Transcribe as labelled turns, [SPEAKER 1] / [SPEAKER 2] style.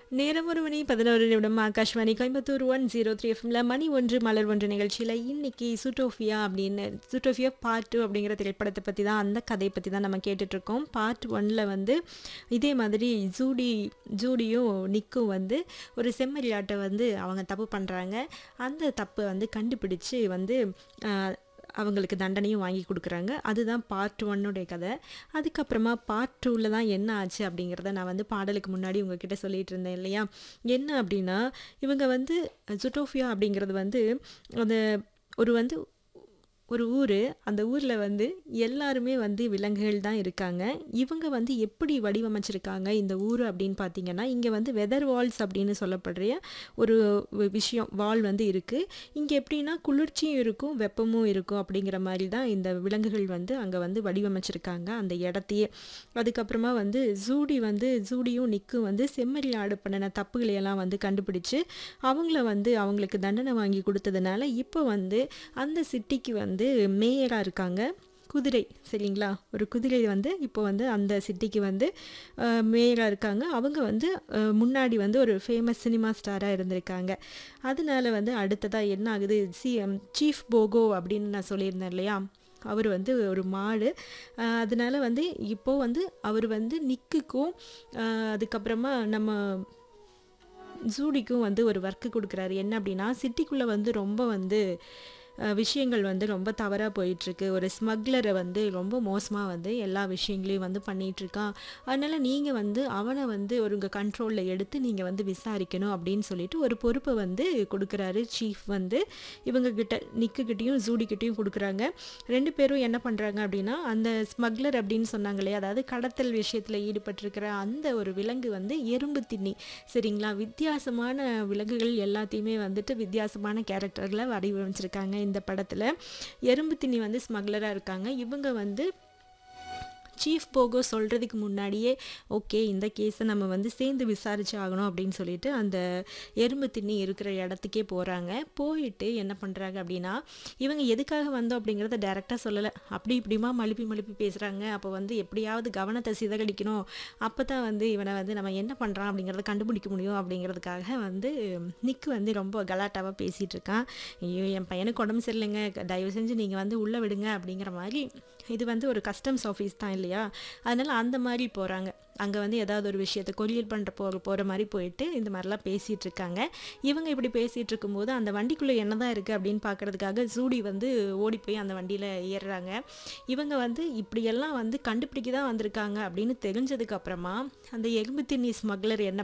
[SPEAKER 1] நேரம் ஒரு மணி பதினோரு நிமிடம் Akashvani Coimbatore one zero three எஃப்எம்ல மணி ஒன்று மலர் ஒன்று நிகழ்ச்சியில் இன்னைக்கு சுட்டோஃபியா அப்படின்னு சுட்டோஃபியா பார்ட் டூ அப்படிங்கிற திரைப்படத்தை பற்றி தான் அந்த கதையை பற்றி தான் நம்ம கேட்டுட்ருக்கோம் பார்ட் ஒன்ல வந்து இதே மாதிரி ஜூடி ஜூடியும் நிக்கும் வந்து ஒரு செம்மறியாட்டை வந்து அவங்க தப்பு பண்ணுறாங்க அந்த தப்பை வந்து கண்டுபிடிச்சு வந்து ஆஹ், அவங்களுக்கு தண்டனையும் வாங்கி கொடுக்குறாங்க அதுதான் பார்ட் ஒன்னுடைய கதை அதுக்கப்புறமா பார்ட் டூவில் தான் என்ன ஆச்சு அப்படிங்கிறத நான் வந்து பாடலுக்கு முன்னாடி உங்ககிட்ட சொல்லிட்டு இருந்தேன் இல்லையா என்ன அப்படின்னா இவங்க வந்து ஜுட்டோஃபியா அப்படிங்கிறது வந்து அந்த ஒரு வந்து ஒரு ஊர் அந்த ஊரில் வந்து எல்லாருமே வந்து விலங்குகள் தான் இருக்காங்க இவங்க வந்து எப்படி வடிவமைச்சிருக்காங்க இந்த ஊர் அப்படின்னு பார்த்தீங்கன்னா இங்கே வந்து வெதர் வால்ஸ் அப்படின்னு சொல்லப்படுற ஒரு வி- விஷயம் வால் வந்து இருக்குது இங்கே எப்படின்னா குளிர்ச்சியும் இருக்கும் வெப்பமும் இருக்கும் அப்படிங்கிற மாதிரி தான் இந்த விலங்குகள் வந்து அங்கே வந்து வடிவமைச்சிருக்காங்க அந்த இடத்தையே அதுக்கப்புறமா வந்து ஜூடி வந்து ஜூடியும் நிக்கும் வந்து செம்மறி ஆடு பண்ணின தப்புகளை எல்லாம் வந்து கண்டுபிடிச்சு அவங்கள வந்து அவங்களுக்கு தண்டனை வாங்கி கொடுத்ததுனால இப்போ வந்து அந்த சிட்டிக்கு வந்து மேயராக இருக்காங்க குதிரை சரிங்களா ஒரு குதிரை வந்து இப்போ வந்து அந்த சிட்டிக்கு வந்து மேயராக இருக்காங்க அவங்க வந்து அஹ், முன்னாடி வந்து ஒரு ஃபேமஸ் சினிமா ஸ்டாராக இருந்திருக்காங்க அதனால வந்து அடுத்ததாக என்ன ஆகுது சி சீஃப் போகோ அப்படின்னு நான் சொல்லியிருந்தேன் இல்லையா அவர் வந்து ஒரு மாடு அஹ், அதனால வந்து இப்போ வந்து அவர் வந்து நிக்குக்கும் அஹ், அதுக்கப்புறமா நம்ம ஜூடிக்கும் வந்து ஒரு ஒர்க்கு கொடுக்குறாரு என்ன அப்படின்னா சிட்டிக்குள்ளே வந்து ரொம்ப வந்து அஹ், விஷயங்கள் வந்து ரொம்ப தவறாக போயிட்டுருக்கு ஒரு ஸ்மக்லரை வந்து ரொம்ப மோசமாக வந்து எல்லா விஷயங்களையும் வந்து பண்ணிட்டு இருக்கான் அதனால் நீங்கள் வந்து அவனை வந்து ஒரு உங்கள் கண்ட்ரோலில் எடுத்து நீங்கள் வந்து விசாரிக்கணும் அப்படின்னு சொல்லிட்டு ஒரு பொறுப்பை வந்து கொடுக்குறாரு சீஃப் வந்து இவங்க கிட்ட நிக்குக்கிட்டேயும் ஜூடிக்கிட்டேயும் கொடுக்குறாங்க ரெண்டு பேரும் என்ன பண்ணுறாங்க அப்படின்னா அந்த ஸ்மக்லர் அப்படின்னு சொன்னாங்க இல்லையா அதாவது கடத்தல் விஷயத்தில் ஈடுபட்டிருக்கிற அந்த ஒரு விலங்கு வந்து எறும்பு தின்னி சரிங்களா வித்தியாசமான விலங்குகள் எல்லாத்தையுமே வந்துட்டு வித்தியாசமான கேரக்டர்களை வடிவமைச்சிருக்காங்க இந்த படத்தில் எறும்பு தின்னி வந்து ஸ்மக்லராக இருக்காங்க இவங்க வந்து சீஃப் போகோ சொல்கிறதுக்கு முன்னாடியே ஓகே இந்த கேஸை நம்ம வந்து சேர்ந்து விசாரிச்சு ஆகணும் அப்படின்னு சொல்லிட்டு அந்த எறும்பு திண்ணி இருக்கிற இடத்துக்கே போகிறாங்க போயிட்டு என்ன பண்ணுறாங்க அப்படின்னா இவங்க எதுக்காக வந்தோம் அப்படிங்கிறத டைரெக்டாக சொல்லலை அப்படி இப்படிமா மழுப்பி மழுப்பி பேசுகிறாங்க அப்போ வந்து எப்படியாவது கவனத்தை சிதறடிக்கணும் அப்போ தான் வந்து இவனை வந்து நம்ம என்ன பண்ணுறான் அப்படிங்கிறத கண்டுபிடிக்க முடியும் அப்படிங்கிறதுக்காக வந்து நிக்கு வந்து ரொம்ப கலாட்டாவாக பேசிகிட்டு இருக்கான் ஐயோ என் பையனுக்கு உடம்பு சரியில்லைங்க தயவு செஞ்சு நீங்கள் வந்து உள்ளே விடுங்க அப்படிங்கிற மாதிரி இது வந்து ஒரு கஸ்டம்ஸ் ஆஃபீஸ் தான் இல்லையா அதனால் அந்த மாதிரி போகிறாங்க அங்கே வந்து ஏதாவது ஒரு விஷயத்தை கொரியர் பண்ணுற போகிற போகிற மாதிரி போயிட்டு இந்த மாதிரிலாம் பேசிகிட்டு இருக்காங்க இவங்க இப்படி பேசிகிட்டு இருக்கும்போது அந்த வண்டிக்குள்ளே என்னதான் இருக்குது அப்படின்னு பார்க்கறதுக்காக ஜூடி வந்து ஓடி போய் அந்த வண்டியில் ஏறுறாங்க இவங்க வந்து இப்படியெல்லாம் வந்து கண்டுபிடிக்க தான் வந்திருக்காங்க அப்படின்னு தெரிஞ்சதுக்கு அப்புறமா அந்த எறும்பு திண்ணி ஸ்மக்லர் என்ன